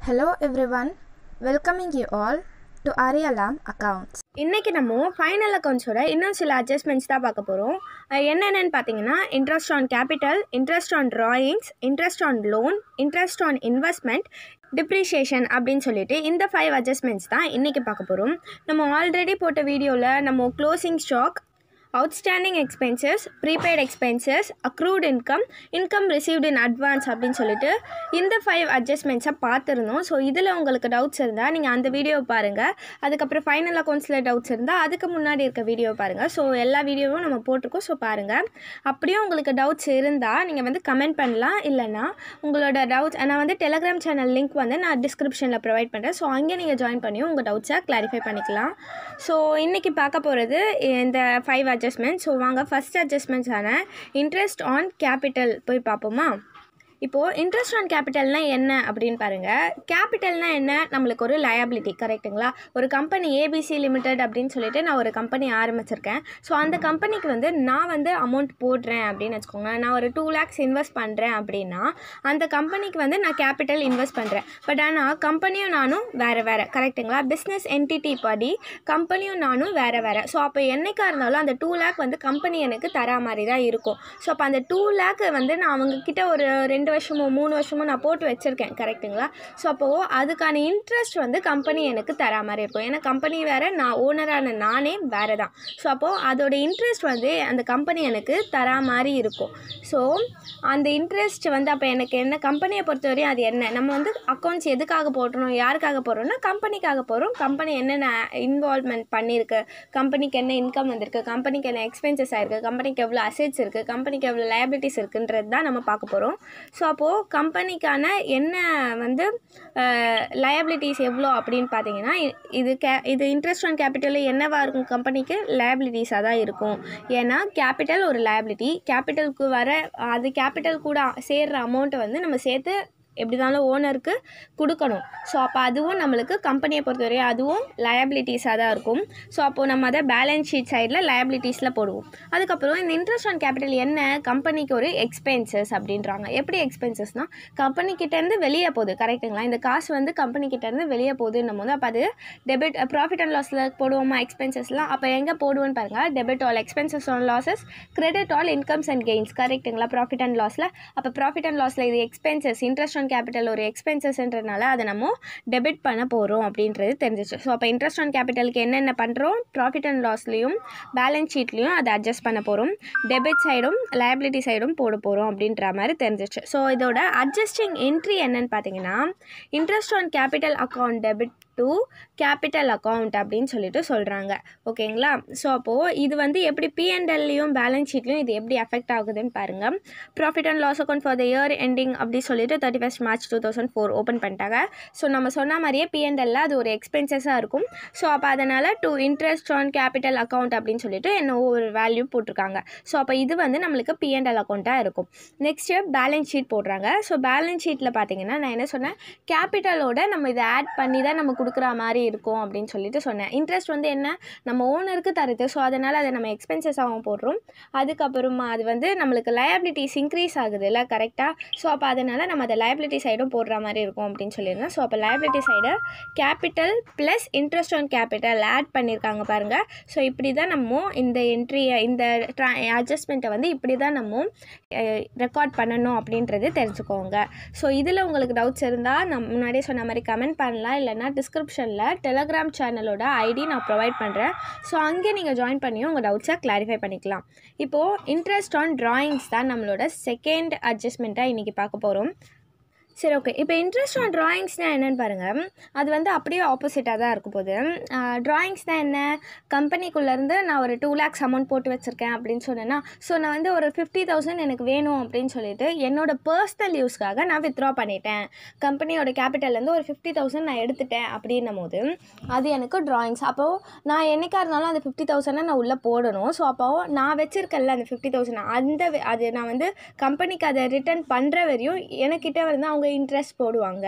Hello everyone, welcoming you all to Arialam Accounts. இன்றைக்கி நம்ம final அக்கௌண்ட்ஸோட இன்னும் சில அட்ஜஸ்ட்மெண்ட்ஸ் தான் பார்க்க போகிறோம் என்னென்னு பார்த்தீங்கன்னா interest on capital interest on drawings interest on loan interest on investment depreciation அப்படின்னு சொல்லிட்டு இந்த ஃபைவ் அட்ஜஸ்ட்மெண்ட்ஸ் தான் இன்றைக்கி பார்க்க போகிறோம் நம்ம ஆல்ரெடி போட்ட வீடியோவில் நம்ம closing stock outstanding expenses prepaid expenses accrued income income received in advance அப்படின்னு சொல்லிட்டு இந்த ஃபைவ் அட்ஜஸ்ட்மெண்ட்ஸை பார்த்துருந்தோம் ஸோ இதில் உங்களுக்கு டவுட்ஸ் இருந்தால் நீங்கள் அந்த வீடியோவை பாருங்கள் அதுக்கப்புறம் ஃபைனல் அக்கௌண்ட்ஸில் டவுட்ஸ் இருந்தால் அதுக்கு முன்னாடி இருக்க வீடியோவை பாருங்கள் ஸோ எல்லா வீடியோவும் நம்ம போட்டிருக்கோம் ஸோ பாருங்கள் அப்படியே உங்களுக்கு டவுட்ஸ் இருந்தால் நீங்கள் வந்து கமெண்ட் பண்ணலாம் இல்லைன்னா உங்களோட டவுட்ஸ் நான் வந்து டெலகிராம் சேனல் லிங்க் வந்து நான் டிஸ்கிரிப்ஷனில் ப்ரொவைட் பண்ணுறேன் ஸோ அங்கே நீங்கள் ஜாயின் பண்ணி உங்கள் டவுட்ஸை கிளாரிஃபை பண்ணிக்கலாம் ஸோ இன்றைக்கி பார்க்க போகிறது இந்த ஃபைவ் அட்ஜஸ்ட்மெண்ட் ஸோ வாங்க ஃபஸ்ட் அட்ஜஸ்ட்மெண்ட்ஸான இன்ட்ரெஸ்ட் ஆன் கேபிட்டல் போய் பார்ப்போமா இப்போது இன்ட்ரெஸ்ட் ஆன் கேபிட்டல்னால் என்ன அப்படின்னு பாருங்கள் கேபிட்டல்னால் என்ன நம்மளுக்கு ஒரு லயபிலிட்டி கரெக்ட்டுங்களா ஒரு கம்பெனி ஏபிசி லிமிடெட் அப்படின்னு சொல்லிட்டு நான் ஒரு கம்பெனி ஆரம்பிச்சிருக்கேன் ஸோ அந்த கம்பெனிக்கு வந்து நான் வந்து அமௌண்ட் போடுறேன் அப்படின்னு வச்சுக்கோங்க நான் ஒரு டூ லேக்ஸ் இன்வெஸ்ட் பண்ணுறேன் அப்படின்னா அந்த கம்பெனிக்கு வந்து நான் கேபிட்டல் இன்வெஸ்ட் பண்ணுறேன் பட் ஆனால் கம்பெனியும் நானும் வேறு வேறு கரெக்ட்டுங்களா பிஸ்னஸ் என்டிட்டி படி கம்பெனியும் நானும் வேறு வேறு ஸோ அப்போ என்னைக்காக இருந்தாலும் அந்த டூ லேக் வந்து கம்பெனி எனக்கு தரா மாதிரி தான் இருக்கும் ஸோ அப்போ அந்த டூ லேக் வந்து நான் அவங்கக்கிட்ட ஒரு ரெண்டு வருஷமோ மூணு வருஷமோ நான் போட்டு வச்சுருக்கேன் கரெக்ட்டுங்களா ஸோ அப்போது அதுக்கான இன்ட்ரெஸ்ட் வந்து கம்பெனி எனக்கு தரா மாதிரி இருக்கும் ஏன்னா கம்பெனி வேறு நான் ஓனரான நானே வேறு தான் ஸோ அப்போது அதோட இன்ட்ரெஸ்ட் வந்து அந்த கம்பெனி எனக்கு தரா மாதிரி இருக்கும் ஸோ அந்த இன்ட்ரெஸ்ட் வந்து அப்போ எனக்கு என்ன கம்பெனியை பொறுத்தவரையும் அது என்ன நம்ம வந்து அக்கௌண்ட்ஸ் எதுக்காக போடுறோம் யாருக்காக போடுறோம்னா கம்பெனிக்காக போடுறோம் கம்பெனி என்னென்ன இன்வால்வ்மெண்ட் பண்ணியிருக்கு கம்பெனிக்கு என்ன இன்கம் வந்திருக்கு கம்பெனிக்கு என்ன எக்ஸ்பென்சஸ் ஆயிருக்கு கம்பெனிக்கு எவ்வளோ அசெட்ஸ் இருக்குது கம்பெனிக்கு எவ்வளோ லைபிலிட்டிஸ் இருக்குன்றது தான் நம்ம பார்க்க போகிறோம் ஸோ அப்போது கம்பெனிக்கான என்ன வந்து லயபிலிட்டிஸ் எவ்வளோ அப்படின்னு பார்த்தீங்கன்னா இ- இது கே இது இன்ட்ரெஸ்ட் ஆன் கேபிட்டலில் என்னவா இருக்கும் கம்பெனிக்கு லயபிலிட்டிஸாக தான் இருக்கும் ஏன்னா கேபிட்டல் ஒரு லயபிலிட்டி கேபிட்டலுக்கு வர அது கேபிட்டல் கூட சேர்ற அமௌண்ட்டை வந்து நம்ம சேர்த்து எப்படி இருந்தாலும் ஓனருக்கு கொடுக்கணும் ஸோ அப்போ அதுவும் நம்மளுக்கு கம்பெனியை பொறுத்தவரை அதுவும் லயபிலிட்டிஸாக தான் இருக்கும் ஸோ அப்போது நம்ம அதை பேலன்ஸ் ஷீட் சைடில் லயபிலிட்டிஸில் போடுவோம் அதுக்கப்புறம் இந்த இன்ட்ரெஸ்ட் ஆன் கேபிட்டல் என்ன கம்பெனிக்கு ஒரு எக்ஸ்பென்சஸ் அப்படின்றாங்க எப்படி எக்ஸ்பென்சஸ்னால் கம்பெனிக்கிட்டேருந்து வெளியே போகுது கரெக்ட்டுங்களா இந்த காசு வந்து கம்பெனிக்கிட்டேருந்து வெளியே போகுதுன்னும் போது அப்போ அது டெபிட் ப்ராஃபிட் அண்ட் லாஸில் போடுவோமா எக்ஸ்பென்சஸ்லாம் அப்போ எங்கே போடுவோன்னு பாருங்கள் debit all expenses and losses credit all incomes and gains கரெக்ட்டுங்களா ப்ராஃபிட் அண்ட் லாஸில் அப்போ ப்ராஃபிட் அண்ட் லாஸில் இது எக்ஸ்பென்சஸ் இன்ட்ரெஸ்ட் ஆன் கேபிட்டல் ஒரு எக்ஸ்பென்சஸ்ன்றனால அதை நம்ம டெபிட் பண்ண போகிறோம் அப்படின்றது தெரிஞ்சிச்சு ஸோ அப்போ இன்ட்ரெஸ்ட் ஆன் கேபிட்டலுக்கு என்னென்ன பண்ணுறோம் ப்ராஃபிட் அண்ட் லாஸ்லையும் பேலன்ஸ் ஷீட்லையும் அதை அட்ஜஸ்ட் பண்ண போகிறோம் டெபிட் சைடும் liability சைடும் போட போகிறோம் அப்படின்ற மாதிரி தெரிஞ்சிச்சு ஸோ இதோட அட்ஜஸ்டிங் என்ட்ரி என்னன்னு பார்த்தீங்கன்னா interest on capital account debit to capital account அப்படின்னு சொல்லிட்டு சொல்கிறாங்க ஓகேங்களா ஸோ அப்போது இது வந்து எப்படி பிஎன்எல்லையும் பேலன்ஸ் ஷீட்லையும் இது எப்படி அஃபெக்ட் ஆகுதுன்னு பாருங்கள் profit and loss account for the year ending அப்படி சொல்லிட்டு thirty first March two thousand four open பண்ணிட்டாங்க ஸோ நம்ம சொன்ன மாதிரியே பிஎன்எல்ல அது ஒரு எக்ஸ்பென்சஸாக இருக்கும் ஸோ அப்போ அதனால் to interest on capital account அப்படின்னு சொல்லிட்டு என்ன ஒரு வேல்யூ போட்டிருக்காங்க ஸோ அப்போ இது வந்து நம்மளுக்கு பிஎன்எல் அக்கௌண்ட்டாக இருக்கும் நெக்ஸ்ட்டு பேலன்ஸ் ஷீட் போடுறாங்க ஸோ பேலன்ஸ் ஷீட்டில் பார்த்தீங்கன்னா நான் என்ன சொன்னேன் கேபிட்டலோட நம்ம இதை ஆட் பண்ணி தான் நம்ம கொடுக்குற மாதிரி இருக்கும் அப்படின்னு சொல்லிட்டு சொன்னேன் இன்ட்ரெஸ்ட் வந்து என்ன நம்ம ஓனருக்கு தருது ஸோ அதனால் அதை நம்ம எக்ஸ்பென்சஸாகவும் போடுறோம் அதுக்கப்புறமா அது வந்து நம்மளுக்கு லயபிலிட்டிஸ் இன்க்ரீஸ் ஆகுது இல்லை கரெக்டாக ஸோ அப்போ அதனால் நம்ம அதை லயபிலிட்டி சைடும் போடுற மாதிரி இருக்கும் அப்படின்னு சொல்லியிருந்தேன் ஸோ அப்போ லயபிலிட்டி சைடை capital plus interest on capital add பண்ணியிருக்காங்க பாருங்கள் ஸோ இப்படி தான் நம்ம இந்த என்ட்ரியை இந்த ட்ரா அட்ஜஸ்ட்மெண்ட்டை வந்து இப்படி தான் நம்ம ரெக்கார்ட் பண்ணணும் அப்படின்றது தெரிஞ்சுக்கோங்க ஸோ இதில் உங்களுக்கு டவுட்ஸ் இருந்தால் நான் முன்னாடியே சொன்ன மாதிரி கமெண்ட் பண்ணலாம் இல்லைன்னா டிஸ்கிரிப்ஷனில் டெலகிராம் சேனலோட ஐடி நான் ப்ரொவைட் பண்ணுறேன் ஸோ அங்கே நீங்கள் ஜாயின் பண்ணி உங்கள் டவுட்ஸை கிளாரிஃபை பண்ணிக்கலாம் இப்போது இன்ட்ரெஸ்ட் ஆன் drawings தான் நம்மளோட செகண்ட் அட்ஜஸ்ட்மெண்ட்டாக இன்றைக்கி பார்க்க போகிறோம் சரி ஓகே இப்போ இன்ட்ரெஸ்ட் ஆன் ட்ராயிங்ஸ்னால் என்னென்னு பாருங்கள் அது வந்து அப்படியே ஆப்போசிட்டாக தான் இருக்கும் போது ட்ராயிங்ஸ்னால் என்ன கம்பெனிக்குள்ளேருந்து நான் ஒரு டூ லேக்ஸ் அமௌண்ட் போட்டு வச்சுருக்கேன் அப்படின்னு சொன்னேன்னா ஸோ நான் வந்து ஒரு ஃபிஃப்டி தௌசண்ட் எனக்கு வேணும் அப்படின்னு சொல்லிட்டு என்னோட பர்சனல் யூஸ்க்காக நான் வித்ட்ரா பண்ணிட்டேன் கம்பெனியோட கேபிட்டல்லேருந்து ஒரு ஃபிஃப்டி தௌசண்ட் நான் எடுத்துட்டேன் அப்படின்னும் போது அது எனக்கு ட்ராயிங்ஸ் அப்போது நான் என்னைக்கா இருந்தாலும் அந்த ஃபிஃப்டி தௌசண்டை நான் உள்ளே போடணும் ஸோ அப்போது நான் வச்சுருக்கேன்ல அந்த ஃபிஃப்டி தௌசண்ட் அந்த வே- அது நான் வந்து கம்பெனிக்கு அதை ரிட்டர்ன் பண்ணுற வரையும் எனக்கிட்ட வந்து அவங்க இன்ட்ரெஸ்ட் போடுவாங்க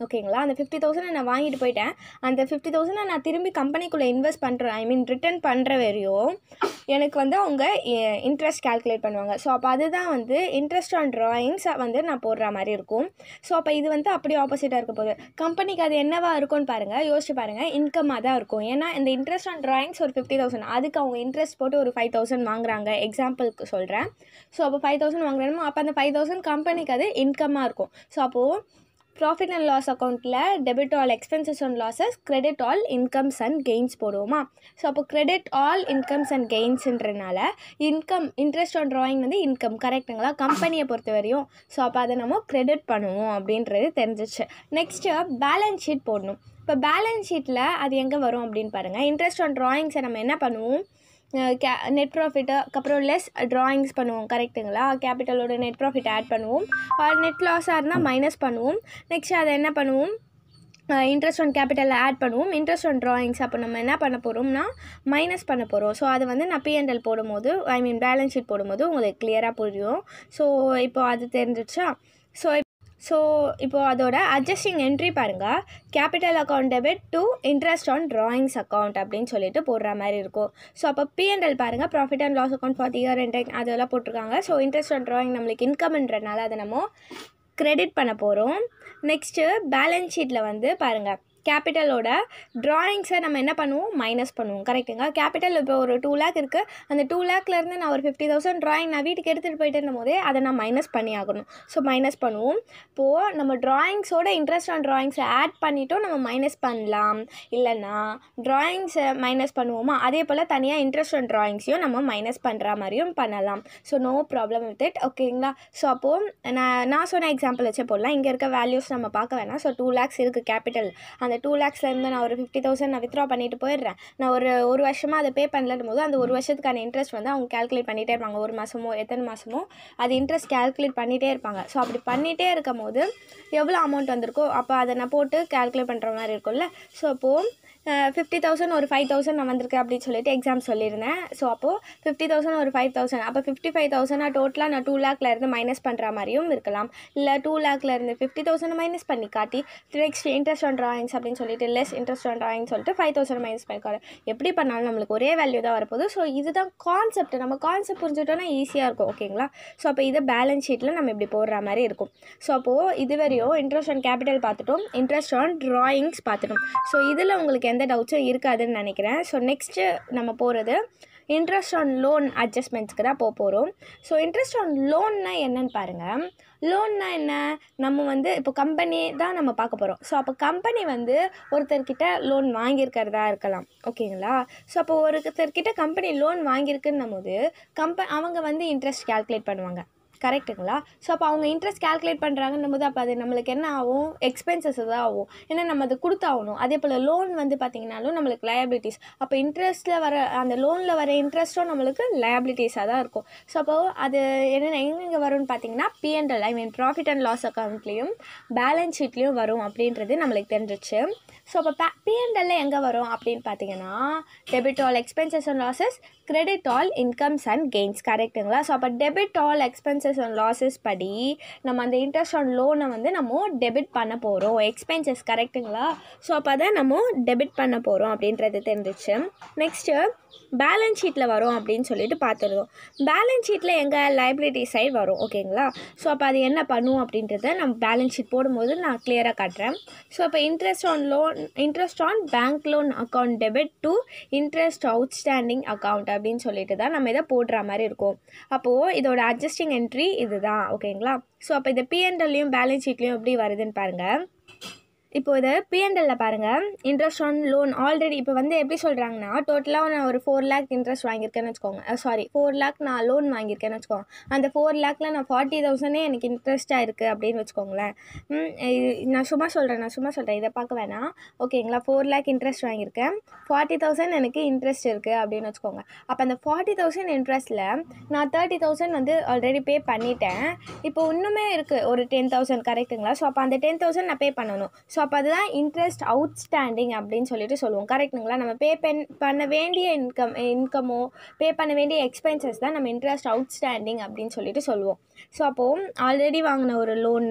ஓகேங்களா அந்த ஃபிஃப்டி தௌசண்ட் நான் வாங்கிட்டு போயிட்டேன் அந்த ஃபிஃப்டி தௌசண்ட் நான் திரும்பி கம்பெனிக்குள்ளே இன்வெஸ்ட் பண்ணுறேன் ஐ மீன் ரிட்டர்ன் பண்ணுற வரையும் எனக்கு வந்து அவங்க இன்ட்ரெஸ்ட் கால்குலேட் பண்ணுவாங்க ஸோ அப்போ அதுதான் வந்து இன்ட்ரெஸ்ட் ஆன் ட்ராயிங்ஸை வந்து நான் போடுற மாதிரி இருக்கும் ஸோ அப்போ இது வந்து அப்படியே ஆப்போசிட்டாக இருக்க போகுது கம்பெனிக்கு அது என்னவா இருக்கும்னு பாருங்கள் யோசிச்சு பாருங்கள் இன்கம்மாக தான் இருக்கும் ஏன்னா இந்த இன்ட்ரெஸ்ட் ஆன் ட்ராயிங்ஸ் ஒரு ஃபிஃப்டி தௌசண்ட் அதுக்கு அவங்க இன்ட்ரெஸ்ட் போட்டு ஒரு ஃபைவ் தௌசண்ட் வாங்குறாங்க எக்ஸாம்பிளுக்கு சொல்கிறேன் ஸோ அப்போ ஃபைவ் தௌசண்ட் வாங்குறேன் அப்போ அந்த ஃபைவ் தௌசண்ட் கம்பெனிக்கு அது இன்கம்மாக இருக்கும் ஸோ அப்போது ப்ராஃபிட் அண்ட் லாஸ் அக்கௌண்ட்டில் debit all expenses and losses credit all incomes and gains போடுவோமா ஸோ அப்போ கிரெடிட் ஆல் இன்கம்ஸ் அண்ட் கெயின்ஸ்ன்றனால இன்கம் இன்ட்ரெஸ்ட் ஆன் ட்ராயிங் வந்து இன்கம் கரெக்டுங்களா கம்பெனியை பொறுத்த வரையும் ஸோ அப்போ அதை நம்ம கிரெடிட் பண்ணுவோம் அப்படின்றது தெரிஞ்சிச்சு நெக்ஸ்ட்டு பேலன்ஸ் ஷீட் போடணும் இப்போ பேலன்ஸ் ஷீட்டில் அது எங்கே வரும் அப்படின்னு பாருங்கள் இன்ட்ரெஸ்ட் ஆன் ட்ராயிங்ஸை நம்ம என்ன பண்ணுவோம் கே நெட் ப்ராஃபிட்டு அதுக்கப்புறம் லெஸ் ட்ராயிங்ஸ் பண்ணுவோம் கரெக்ட்டுங்களா கேபிட்டலோட நெட் ப்ராஃபிட் ஆட் பண்ணுவோம் நெட் லாஸாக இருந்தால் மைனஸ் பண்ணுவோம் நெக்ஸ்ட் அதை என்ன பண்ணுவோம் இன்ட்ரெஸ்ட் ஆன் கேபிட்டலில் ஆட் பண்ணுவோம் இன்ட்ரெஸ்ட் ஆன் ட்ராயிங்ஸ் அப்போ நம்ம என்ன பண்ண போகிறோம்னா மைனஸ் பண்ண போகிறோம் ஸோ அது வந்து நான் பிஎன்எல் போடும்போது ஐ மீன் பேலன்ஸ் ஷீட் போடும்போது உங்களுக்கு கிளியராக புரியும் ஸோ இப்போ அது தெரிஞ்சிச்சா ஸோ ஸோ இப்போது அதோட அட்ஜஸ்டிங் என்ட்ரி பாருங்கள் capital account debit to interest on drawings account அப்படின்னு சொல்லிட்டு போடுற மாதிரி இருக்கும் ஸோ அப்போ பிஎன்எல் பாருங்கள் profit and loss account for year rent அதெல்லாம் போட்டிருக்காங்க ஸோ இன்ட்ரெஸ்ட் ஆன் ட்ராயிங் நம்மளுக்கு இன்கம்ன்றனால அதை நம்ம கிரெடிட் பண்ண போகிறோம் நெக்ஸ்ட்டு பேலன்ஸ் ஷீட்டில் வந்து பாருங்கள் கேபிட்டலோட ட்ராயிங்ஸை நம்ம என்ன பண்ணுவோம் மைனஸ் பண்ணுவோம் கரெக்டுங்க கேபிட்டல் இப்போ ஒரு டூ லேக் இருக்குது அந்த டூ லேக்லேருந்து நான் ஒரு ஃபிஃப்டி தௌசண்ட் ட்ராயிங் நான் வீட்டுக்கு எடுத்துகிட்டு போயிட்டு போதே அதை நான் மைனஸ் பண்ணி ஆகணும் ஸோ மைனஸ் பண்ணுவோம் இப்போது நம்ம ட்ராயிங்ஸோட இன்ட்ரெஸ்ட் ஆன் ட்ராயிங்ஸை ஆட் பண்ணிவிட்டும் நம்ம மைனஸ் பண்ணலாம் இல்லைன்னா ட்ராயிங்ஸை மைனஸ் பண்ணுவோமா அதே போல் தனியாக இன்ட்ரெஸ்ட் ஆன் ட்ராயிங்ஸையும் நம்ம மைனஸ் பண்ணுற மாதிரியும் பண்ணலாம் so no problem with it ஓகேங்களா ஸோ அப்போது நான் நான் சொன்ன எக்ஸாம்பிள் வச்சு போடலாம் இங்கே இருக்க வேல்யூஸ் நம்ம பார்க்க வேணாம் ஸோ டூ லேக்ஸ் இருக்குது கேபிட்டல் அந்த டூ லேக்ஸ்லேருந்து நான் ஒரு ஃபிஃப்டி தௌசண்ட் நான் வித்ரா பண்ணிட்டு போயிடுறேன் நான் ஒரு ஒரு வருஷமாக அதை பே பண்ணலன்னு போது அந்த ஒரு வருஷத்துக்கான இன்ட்ரெஸ்ட் வந்து அவங்க கேல்குலேட் பண்ணிகிட்டே இருப்பாங்க ஒரு மாதமோ எத்தனை மாதமோ அது இன்ட்ரெஸ்ட் கேல்குலேட் பண்ணிகிட்டே இருப்பாங்க ஸோ அப்படி பண்ணிகிட்டே இருக்கும் போது எவ்வளோ அமௌண்ட் வந்திருக்கோ அப்போ அதை நான் போட்டு கேல்குலேட் பண்ணுற மாதிரி இருக்கும்ல ஸோ அப்போது ஃபிஃப்டி தௌசண்ட் ஒரு ஃபைவ் தௌசண்ட் நான் வந்திருக்கு அப்படின்னு சொல்லிட்டு எக்ஸாம் சொல்லியிருந்தேன் ஸோ அப்போது ஃபிஃப்டி தௌசண்ட் ஒரு ஃபைவ் தௌசண்ட் அப்போ ஃபிஃப்டி ஃபைவ் தௌசண்டாக டோட்டலாக நான் டூ லேக்கில் இருந்து மைனஸ் பண்ணுற மாதிரியும் இருக்கலாம் இல்லை டூ லேக்கில் இருந்து ஃபிஃப்டி தௌசண்ட் மைனஸ் பண்ணி காட்டி நெக்ஸ்ட் இன்ட்ரெஸ்ட் ஆன் ட்ராயிங்ஸ் அப்படின்னு சொல்லிட்டு லெஸ் இன்ட்ரெஸ்ட் ஆன் ட்ராயிங் சொல்லிட்டு ஃபைவ் தௌசண்ட் மைனஸ் பண்ணிக்காரு எப்படி பண்ணாலும் நம்மளுக்கு ஒரே வேல்யூ தான் வரப்போகுது ஸோ இதுதான் கான்செப்ட் நம்ம கான்செப்ட் புரிஞ்சுட்டோன்னா ஈஸியாக இருக்கும் ஓகேங்களா ஸோ அப்போ இதை பேலன்ஸ் ஷீட்டில் நம்ம இப்படி போடுற மாதிரி இருக்கும் ஸோ அப்போது இதுவரையும் இன்ட்ரெஸ்ட் ஆன் கேபிட்டல் பார்த்துட்டோம் இன்ட்ரெஸ்ட் ஆன் ட்ராயிங்ஸ் பார்த்துட்டோம் ஸோ இதில் உங்களுக்கு எந்த டவுட்ஸும் இருக்காதுன்னு நினைக்கிறேன் ஸோ நெக்ஸ்ட்டு நம்ம போகிறது இன்ட்ரெஸ்ட் ஆன் லோன் அட்ஜஸ்ட்மெண்ட்ஸ்க்கு தான் போக போகிறோம் ஸோ இன்ட்ரெஸ்ட் ஆன் லோன்னா என்னன்னு பாருங்கள் லோன்னா என்ன நம்ம வந்து இப்போ கம்பெனி தான் நம்ம பார்க்க போகிறோம் ஸோ அப்போ கம்பெனி வந்து ஒருத்தர்கிட்ட லோன் வாங்கியிருக்கிறதா இருக்கலாம் ஓகேங்களா ஸோ அப்போ ஒருத்தர்கிட்ட கம்பெனி லோன் வாங்கியிருக்குன்னும் போது கம்ப அவங்க வந்து இன்ட்ரெஸ்ட் கால்குலேட் பண்ணுவாங்க கரெக்ட்டுங்களா ஸோ அப்போ அவங்க இன்ட்ரெஸ்ட் கால்குலேட் பண்ணுறாங்கன்னும் போது அப்போ அது நம்மளுக்கு என்ன ஆகும் எக்ஸ்பென்சஸ் தான் ஆகும் ஏன்னா நம்ம அதை கொடுத்தாகணும் அதே போல் லோன் வந்து பார்த்திங்கனாலும் நம்மளுக்கு லயபிலிட்டிஸ் அப்போ இன்ட்ரெஸ்ட்டில் வர அந்த லோனில் வர இன்ட்ரெஸ்ட்டும் நம்மளுக்கு லயபிலிட்டிஸாக தான் இருக்கும் ஸோ அப்போ அது என்னென்ன எங்கெங்கே வரும்னு பார்த்தீங்கன்னா PNL I mean profit and loss அக்கௌண்ட்லேயும் பேலன்ஸ் ஷீட்லேயும் வரும் அப்படின்றது நம்மளுக்கு தெரிஞ்சிச்சு ஸோ அப்போ பே பிஎன்எல்ல எங்கே வரும் அப்படின்னு பார்த்தீங்கன்னா debit all expenses and losses credit all incomes and gains கரெக்ட்டுங்களா ஸோ அப்போ debit all expenses and losses படி நம்ம அந்த இன்ட்ரெஸ்ட் ஆன் லோனை வந்து நம்ம டெபிட் பண்ண போகிறோம் எக்ஸ்பென்சஸ் கரெக்ட்டுங்களா ஸோ அப்போ தான் நம்ம டெபிட் பண்ண போகிறோம் அப்படின்றது தெரிஞ்சிச்சு நெக்ஸ்ட்டு பேலன்ஸ் ஷீட்டில் வரும் அப்படின்னு சொல்லிட்டு பார்த்துருந்தோம் பேலன்ஸ் ஷீட்டில் எங்கள் லைபிலிட்டி சைடு வரும் ஓகேங்களா ஸோ அப்போ அது என்ன பண்ணும் அப்படின்றத நம்ம பேலன்ஸ் ஷீட் போடும்போது நான் கிளியராக காட்டுறேன் ஸோ அப்போ interest on loan interest on bank loan account debit to interest outstanding account அப்படின்னு சொல்லிட்டு தான் நம்ம இதை போடுற மாதிரி இருக்கும் அப்போது இதோட அட்ஜஸ்டிங் என்ட்ரி இதுதான் ஓகேங்களா ஸோ அப்போ இந்த பிஎன்டல்லையும் பேலன்ஸ் ஷீட்லேயும் எப்படி வருதுன்னு பாருங்கள் இப்போ இது பிஎன்எல்ல பாருங்கள் இன்ட்ரெஸ்ட் ஆன் லோன் ஆல்ரெடி இப்போ வந்து எப்படி சொல்கிறாங்கன்னா டோட்டலாக நான் ஒரு ஃபோர் லேக் இன்ட்ரெஸ்ட் வாங்கியிருக்கேன்னு வச்சுக்கோங்க சாரி ஃபோர் லேக் நான் லோன் வாங்கியிருக்கேன்னு வச்சுக்கோங்க அந்த ஃபோர் லேக்கில் நான் ஃபார்ட்டி தௌசண்டே எனக்கு இன்ட்ரெஸ்ட்டாக இருக்குது அப்படின்னு வச்சுக்கோங்களேன் ம், இது- நான் சும்மா சொல்கிறேன் நான் சும்மா சொல்கிறேன் இதை பார்க்க வேணாம் ஓகேங்களா ஃபோர் லேக் இன்ட்ரெஸ்ட் வாங்கியிருக்கேன் ஃபார்ட்டி தௌசண்ட் எனக்கு இன்ட்ரெஸ்ட் இருக்குது அப்படின்னு வச்சுக்கோங்க அப்போ அந்த ஃபார்ட்டி தௌசண்ட் இன்ட்ரெஸ்ட்டில் நான் தேர்ட்டி தௌசண்ட் வந்து ஆல்ரெடி பே பண்ணிட்டேன் இப்போ இன்னுமே இருக்குது ஒரு டென் தௌசண்ட் கரெக்ட்டுங்களா ஸோ அப்போ அந்த டென் தௌசண்ட் நான் பே பண்ணணும் ஸோ அப்போ அதுதான் இன்ட்ரெஸ்ட் அவுட்ஸ்டாண்டிங் அப்படின்னு சொல்லிட்டு சொல்லுவோம் கரெக்ட்டுங்களா நம்ம பே பென் பண்ண வேண்டிய இன்கம் இன்கமோ பே பண்ண வேண்டிய எக்ஸ்பென்சஸ் தான் நம்ம இன்ட்ரெஸ்ட் அவுட்ஸ்டாண்டிங் அப்படின்னு சொல்லிட்டு சொல்லுவோம் ஸோ அப்போது ஆல்ரெடி வாங்கின ஒரு லோனு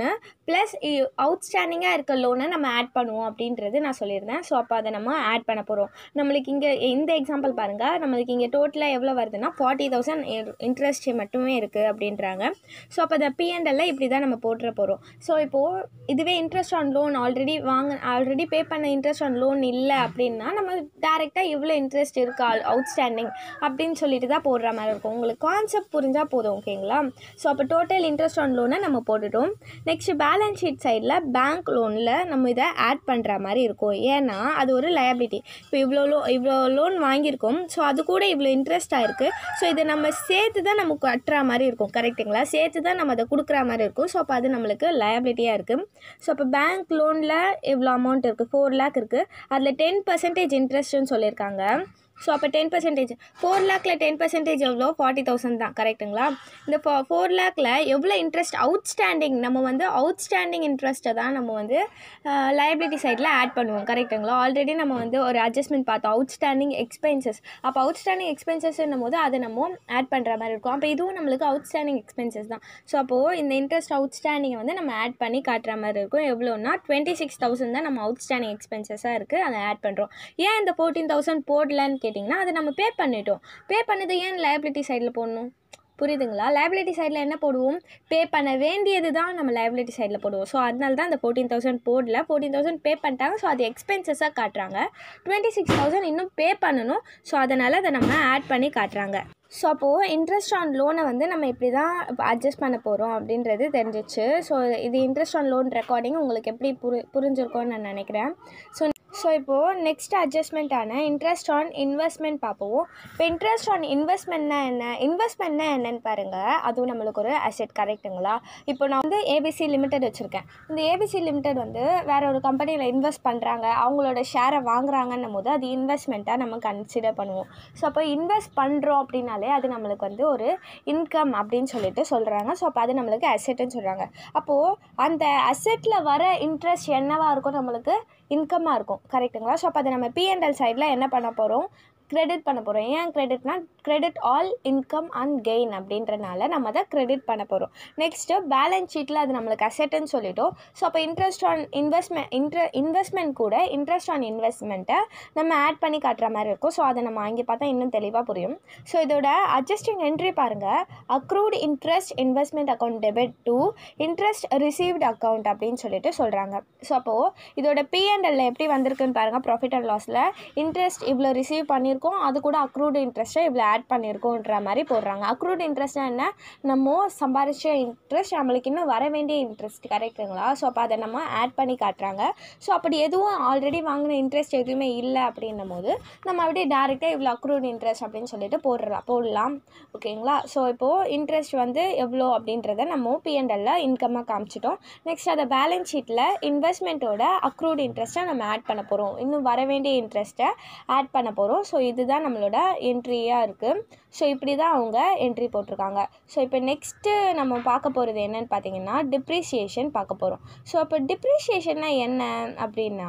ப்ளஸ் அவுட்ஸ்டாண்டிங்காக இருக்க லோனை நம்ம ஆட் பண்ணுவோம் அப்படின்றது நான் சொல்லியிருந்தேன் ஸோ அப்போ அதை நம்ம ஆட் பண்ண போகிறோம் நம்மளுக்கு இங்கே இந்த எக்ஸாம்பிள் பாருங்கள் நம்மளுக்கு இங்கே டோட்டலாக எவ்வளோ வருதுன்னா ஃபார்ட்டி தௌசண்ட் இன்ட்ரெஸ்ட் மட்டுமே இருக்குது அப்படின்றாங்க ஸோ அப்போ அந்த பிஎன்எல்ல இப்படி தான் நம்ம போட்டுற போகிறோம் ஸோ இப்போது இதுவே இன்ட்ரெஸ்ட் ஆன் லோன் ஆல்ரெடி வாங்க ஆல்ரெடி பே பண்ண இன்ட்ரெஸ்ட் ஆன் லோன் இல்லை அப்படின்னா நம்ம டேரெக்டாக எவ்வளோ இன்ட்ரெஸ்ட் இருக்கா அவுட்ஸ்டாண்டிங் அப்படின்னு சொல்லிட்டு தான் போடுற மாதிரி இருக்கும் உங்களுக்கு கான்செப்ட் புரிஞ்சால் போதும் ஓகேங்களா ஸோ அப்போ டோட்டல் இன்ட்ரெஸ்ட் ஆன் லோனை நம்ம போட்டுட்டோம் நெக்ஸ்ட் பேலன்ஸ் ஷீட் சைடில் பேங்க் லோனில் நம்ம இதை ஆட் பண்ணுற மாதிரி இருக்கும் ஏன்னா அது ஒரு லயபிலிட்டி இப்போ இவ்வளோ லோ இவ்வளோ லோன் வாங்கியிருக்கோம் ஸோ அது கூட இவ்வளோ இன்ட்ரெஸ்ட் ஆயிருக்கு ஸோ இதை நம்ம சேர்த்து தான் நமக்கு கட்டுற மாதிரி இருக்கும் கரெக்ட்டுங்களா சேர்த்து தான் நம்ம அதை கொடுக்குற மாதிரி இருக்கும் ஸோ அப்போ அது நம்மளுக்கு லயபிலிட்டியாக இருக்குது ஸோ அப்போ பேங்க் லோனில் எவ்வளோ அமௌண்ட் இருக்குது ஃபோர் லேக் இருக்குது அதில் டென் பர்சன்டேஜ் இன்ட்ரெஸ்ட்னு சொல்லியிருக்காங்க ஸோ அப்போ டென் பர்சன்டேஜ் ஃபோர் லேக்கில் டென் பர்சன்டேஜ் எவ்வளோ ஃபார்ட்டி தௌசண்ட் தான் கரெக்ட்டுங்களா இந்த ஃபோ ஃபோர் லேக்கில் எவ்வளோ இன்ட்ரெஸ்ட் அவுட்ஸ்டாண்டிங் நம்ம வந்து அவுட்ஸ்டாண்டிங் இன்ட்ரெஸ்ட்டை தான் நம்ம வந்து லயபிலிட்டி சைடில் ஆட் பண்ணுவோம் கரெக்ட்டுங்களா ஆல்ரெடி நம்ம வந்து ஒரு அட்ஜஸ்ட்மெண்ட் பார்த்தோம் அவுட்ஸ்டாண்டிங் எக்ஸ்பென்சஸ் அப்போ அவுட்ஸ்டாண்டிங் எக்ஸ்பென்சஸ்ன்னும் போது அதை நம்ம ஆட் பண்ணுற மாதிரி இருக்கும் அப்போ இதுவும் நம்மளுக்கு அவுட்ஸ்டாண்டிங் எக்ஸ்பென்சஸ் தான் ஸோ அப்போது இந்த இன்ட்ரெஸ்ட் அவுட்ஸ்டாண்டிங்கை வந்து நம்ம ஆட் பண்ணி காட்டுற மாதிரி இருக்கும் எவ்வளோன்னா டுவெண்ட்டி சிக்ஸ் தௌசண்ட் தான் நம்ம அவுட்ஸ்டாண்டிங் எக்ஸ்பென்சஸாக இருக்குது அதை ஆட் பண்ணுறோம் ஏன் இந்த ஃபோர்டீன் தௌசண்ட் போடலன்னு கேட்டிங்கன்னா அதை நம்ம பே பண்ணிட்டோம் பே பண்ணது ஏன் லயபிலிட்டி சைடில் போடணும் புரியுதுங்களா லைபிலிட்டி சைடில் என்ன போடுவோம் பே பண்ண வேண்டியது தான் நம்ம லைபிலிட்டி சைடில் போடுவோம் ஸோ அதனால தான் அந்த ஃபோர்டீன் தௌசண்ட் போடல ஃபோர்டீன் தௌசண்ட் பே பண்ணிட்டாங்க ஸோ அது எக்ஸ்பென்சஸாக காட்டுறாங்க டுவெண்ட்டி சிக்ஸ் தௌசண்ட் இன்னும் பே பண்ணணும் ஸோ அதனால் அதை நம்ம ஆட் பண்ணி காட்டுறாங்க ஸோ அப்போது இன்ட்ரெஸ்ட் ஆன் லோனை வந்து நம்ம இப்படி தான் அட்ஜஸ்ட் பண்ண போகிறோம் அப்படின்றது தெரிஞ்சிச்சு ஸோ இது இன்ட்ரெஸ்ட் ஆன் லோன் ரெக்கார்டிங் உங்களுக்கு எப்படி புரி புரிஞ்சிருக்கோன்னு நான் நினைக்கிறேன் ஸோ ஸோ இப்போது நெக்ஸ்ட் அட்ஜஸ்ட்மெண்ட்டான இன்ட்ரெஸ்ட் ஆன் இன்வெஸ்ட்மெண்ட் பார்ப்போம் இப்போ இன்ட்ரெஸ்ட் ஆன் இன்வெஸ்ட்மெண்ட்னா என்ன இன்வெஸ்ட்மெண்ட்னா என்னன்னு பாருங்கள் அதுவும் நம்மளுக்கு ஒரு அசெட் கரெக்ட்டுங்களா இப்போ நான் வந்து ஏபிசி லிமிடெட் வச்சுருக்கேன் இந்த ஏபிசி லிமிடெட் வந்து வேற ஒரு கம்பெனியில் இன்வெஸ்ட் பண்ணுறாங்க அவங்களோட ஷேரை வாங்குறாங்கன்னும் போது அது இன்வெஸ்ட்மெண்ட்டாக நம்ம கன்சிடர் பண்ணுவோம் ஸோ அப்போ இன்வெஸ்ட் பண்ணுறோம் அப்படின்னாலே அது நம்மளுக்கு வந்து ஒரு இன்கம் அப்படின்னு சொல்லிட்டு சொல்கிறாங்க ஸோ அப்போ அது நம்மளுக்கு அசெட்டுன்னு சொல்கிறாங்க அப்போது அந்த அசெட்டில் வர இன்ட்ரெஸ்ட் என்னவா இருக்கும் நம்மளுக்கு இன்கம்மாக இருக்கும் கரெக்ட்டுங்களா ஸோ அப்போ அதை நம்ம பிஎன்எல் சைடில் என்ன பண்ண போகிறோம் கிரெடிட் பண்ண போகிறோம் ஏன் கிரெடிட்னா credit all income and gain அப்படின்றனால நம்ம அதை கிரெடிட் பண்ண போகிறோம் நெக்ஸ்ட்டு பேலன்ஸ் ஷீட்டில் அது நம்மளுக்கு அசெட்டுன்னு சொல்லிட்டோம் ஸோ அப்போ இன்ட்ரெஸ்ட் ஆன் இன்வெஸ்ட்மெண்ட் இன்ட்ர இன்வெஸ்ட்மெண்ட் கூட இன்ட்ரெஸ்ட் ஆன் இன்வெஸ்ட்மெண்ட்டை நம்ம ஆட் பண்ணி காட்டுற மாதிரி இருக்கும் ஸோ அதை நம்ம வாங்கி பார்த்தா இன்னும் தெளிவாக புரியும் ஸோ இதோட அட்ஜஸ்டிங் என்ட்ரி பாருங்கள் accrued interest investment account debit to interest received account அப்படின்னு சொல்லிட்டு சொல்கிறாங்க ஸோ அப்போது இதோட பிஎன்எல்ல எப்படி வந்திருக்குன்னு பாருங்கள் ப்ராஃபிட் அண்ட் லாஸில் இன்ட்ரெஸ்ட் இவ்வளோ ரிசீவ் பண்ணியிருக்கோம் அது கூட அக்ரூட் இன்ட்ரெஸ்ட்டை இவ்வளோ ஆட் பண்ணியிருக்கோன்ற மாதிரி போடுறாங்க அக்ரூட் இன்ட்ரெஸ்ட்னா என்ன நம்ம சம்பாரிச்ச இன்ட்ரெஸ்ட் நம்மளுக்கு இன்னும் வர வேண்டிய இன்ட்ரெஸ்ட் கரெக்டுங்களா ஸோ அப்போ அதை நம்ம ஆட் பண்ணி காட்டுறாங்க ஸோ அப்படி எதுவும் ஆல்ரெடி வாங்கின இன்ட்ரெஸ்ட் எதுவுமே இல்லை அப்படின்னும் போது நம்ம அப்படியே டேரெக்டாக இவ்வளோ அக்ரூட் இன்ட்ரெஸ்ட் அப்படின்னு சொல்லிட்டு போடுறலாம் போடலாம் ஓகேங்களா ஸோ இப்போது இன்ட்ரெஸ்ட் வந்து எவ்வளோ அப்படின்றத நம்ம பிஎன்எல்ல இன்கம்மாக காமிச்சிட்டோம் நெக்ஸ்ட் அதை பேலன்ஸ் ஷீட்டில் இன்வெஸ்ட்மெண்ட்டோட அக்ரூட் இன்ட்ரெஸ்ட்டை நம்ம ஆட் பண்ண போகிறோம் இன்னும் வர வேண்டிய இன்ட்ரெஸ்ட்டை ஆட் பண்ண போகிறோம் ஸோ இதுதான் நம்மளோட என்ட்ரியாக இருக்குது ஸோ இப்படி தான் அவங்க என்ட்ரி போட்டிருக்காங்க ஸோ இப்போ நெக்ஸ்ட்டு நம்ம பார்க்க போகிறது என்னன்னு பார்த்தீங்கன்னா டிப்ரிசியேஷன் பார்க்க போகிறோம் ஸோ அப்போ டிப்ரிசியேஷன்னா என்ன அப்படின்னா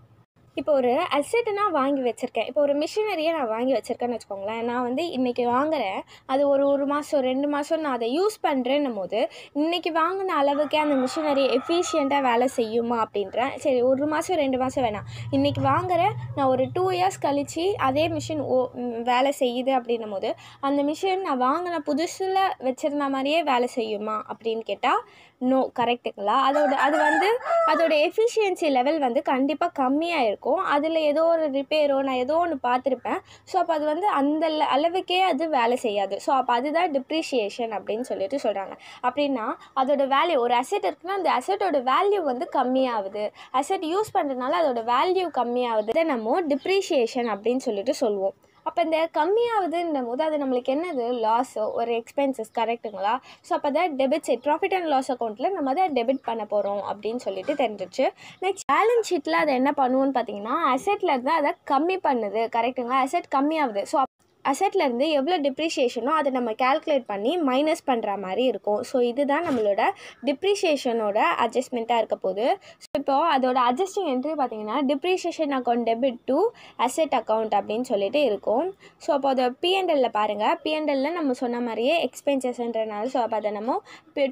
இப்போ ஒரு அசெட்டு நான் வாங்கி வச்சுருக்கேன் இப்போ ஒரு மிஷினரியை நான் வாங்கி வச்சுருக்கேன்னு வச்சுக்கோங்களேன் நான் வந்து இன்றைக்கி வாங்குறேன் அது ஒரு ஒரு மாதம் ரெண்டு மாதம் நான் அதை யூஸ் பண்ணுறேன்னும் போது இன்றைக்கி வாங்கின அளவுக்கே அந்த மிஷினரி எஃபிஷியண்ட்டாக வேலை செய்யுமா அப்படின்றேன் சரி ஒரு மாதம் ரெண்டு மாதம் வேணாம் இன்றைக்கி வாங்குறேன் நான் ஒரு டூ இயர்ஸ் கழித்து அதே மிஷின் ஓ ம், வேலை செய்யுது அப்படின்னும் போது அந்த மிஷின் நான் வாங்கின புதுசில் வச்சுருந்த மாதிரியே வேலை செய்யுமா அப்படின்னு கேட்டால் நோ கரெக்டுங்களா அதோட அது வந்து அதோட எஃபிஷியன்சி லெவல் வந்து கண்டிப்பாக கம்மியாக இருக்கும் அதில் ஏதோ ஒரு ரிப்பேரோ நான் ஏதோ ஒன்று பார்த்துருப்பேன் ஸோ அப்போ அது வந்து அந்த ல- அளவுக்கே அது வேலை செய்யாது ஸோ அப்போ அதுதான் டிப்ரிஷியேஷன் அப்படின்னு சொல்லிட்டு சொல்கிறாங்க அப்படின்னா அதோட வேல்யூ ஒரு அசெட் இருக்குன்னா அந்த அசெட்டோட வேல்யூ வந்து கம்மியாகுது அசெட் யூஸ் பண்ணுறதுனால அதோட வேல்யூ கம்மியாகுது இதை நம்ம டிப்ரிஷியேஷன் அப்படின்னு சொல்லிட்டு சொல்லுவோம் அப்போ இந்த கம்மியாகுதுன்னும் போது அது நம்மளுக்கு என்னது லாஸ் ஒரு எக்ஸ்பென்சஸ் கரெக்ட்டுங்களா ஸோ அப்போ அதை debit side profit and loss அக்கௌண்ட்டில் நம்ம அதை டெபிட் பண்ண போகிறோம் அப்படின்னு சொல்லிட்டு தெரிஞ்சிச்சு நெக்ஸ்ட் பேலன்ஸ் ஷீட்டில் அதை என்ன பண்ணுவோன்னு பார்த்தீங்கன்னா அசெட்டில் இருந்து அதை கம்மி பண்ணுது கரெக்ட்டுங்களா அசெட் கம்மியாகுது ஸோ அசெட்ல இருந்து எவ்வளோ டிப்ரிஷியேஷனோ அதை நம்ம கால்குலேட் பண்ணி மைனஸ் பண்ணுற மாதிரி இருக்கும் ஸோ இதுதான் நம்மளோட டிப்ரிஷியேஷனோட அட்ஜஸ்ட்மெண்ட்டாக இருக்க போகுது ஸோ இப்போ அதோட அட்ஜஸ்டிங் என்ட்ரி பார்த்தீங்கன்னா depreciation account debit to asset account அப்படின்னு சொல்லிட்டு இருக்கும் ஸோ அப்போ அதை பிஎன்எல்ல பாருங்கள் பிஎன்எல்ல நம்ம சொன்ன மாதிரியே எக்ஸ்பென்சஸ்ன்றனால ஸோ அப்போ அதை நம்ம டூ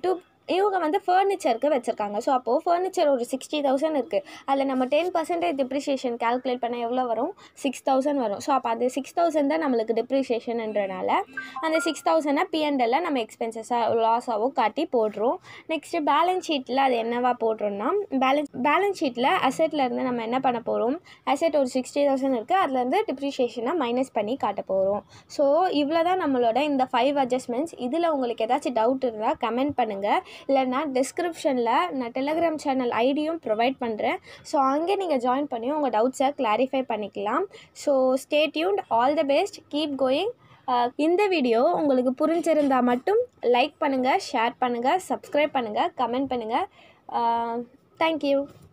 இவங்க வந்து ஃபர்னிச்சருக்கு வச்சுருக்காங்க ஸோ அப்போது ஃபர்னிச்சர் ஒரு சிக்ஸ்டி தௌசண்ட் இருக்குது அதில் நம்ம டென் பர்சன்டேஜ் டிப்ரிஷியேஷன் கால்குலேட் பண்ண எவ்வளோ வரும் சிக்ஸ் தௌசண்ட் வரும் ஸோ அப்போ அந்த சிக்ஸ் தௌசண்ட் தான் நம்மளுக்கு டிப்ரிஷியேஷன்ன்றனால அந்த சிக்ஸ் தௌசண்டை பிஎன்டெல்ல நம்ம எக்ஸ்பென்சஸாக லாஸாகவும் காட்டி போடுறோம் நெக்ஸ்ட்டு பேலன்ஸ் ஷீட்டில் அது என்னவா போடுறோம்னா பேலன்ஸ் பேலன்ஸ் ஷீட்டில் அசெட்லேருந்து நம்ம என்ன பண்ண போகிறோம் அசெட் ஒரு சிக்ஸ்டி தௌசண்ட் இருக்குது அதுலேருந்து டிப்ரிஷியேஷனை மைனஸ் பண்ணி காட்ட போகிறோம் ஸோ இவ்வளோ தான் நம்மளோட இந்த ஃபைவ் அட்ஜஸ்ட்மெண்ட்ஸ் இதில் உங்களுக்கு ஏதாச்சும் டவுட் இருந்தால் கமெண்ட் பண்ணுங்கள் இல்லைன்னா டிஸ்கிரிப்ஷனில் நான் டெலகிராம் சேனல் ஐடியும் ப்ரொவைட் பண்ணுறேன் ஸோ அங்கே நீங்கள் ஜாயின் பண்ணி உங்கள் டவுட்ஸை கிளாரிஃபை பண்ணிக்கலாம் so stay tuned all the best keep going இந்த வீடியோ உங்களுக்கு புரிஞ்சிருந்தால் மட்டும் லைக் பண்ணுங்கள் ஷேர் பண்ணுங்கள் சப்ஸ்கிரைப் பண்ணுங்கள் கமெண்ட் பண்ணுங்கள் தேங்க்யூ